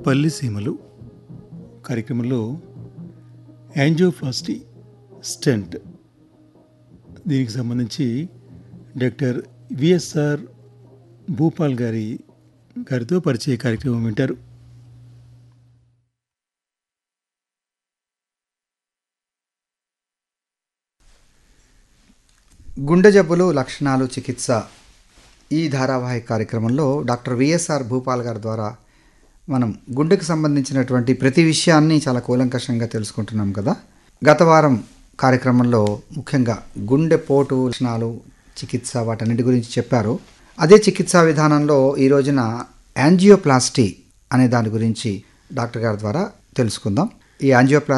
పల్లిసీమలు కార్యక్రమంలో angioplasty stent దీనికి సంబంధించి డాక్టర్ విఎస్ఆర్ భూపాల్ గారి గారితో పరిచయ కార్యక్రమం వింటారు గుండె జబ్బులు లక్షణాలు చికిత్స ఈ ధారావాహిక కార్యక్రమంలో డాక్టర్ విఎస్ఆర్ భూపాల్ గారి ద్వారా మనం గుండెకు సంబంధించినటువంటి ప్రతి విషయాన్ని చాలా కూలంకషంగా తెలుసుకుంటున్నాం కదా గత వారం కార్యక్రమంలో ముఖ్యంగా గుండె పోటు లక్షణాలు చికిత్స వాటన్నిటి గురించి చెప్పారు అదే చికిత్సా విధానంలో ఈ రోజున యాంజియోప్లాస్టీ అనే దాని గురించి డాక్టర్ గారి ద్వారా తెలుసుకుందాం ఈ యాంజియోప్లా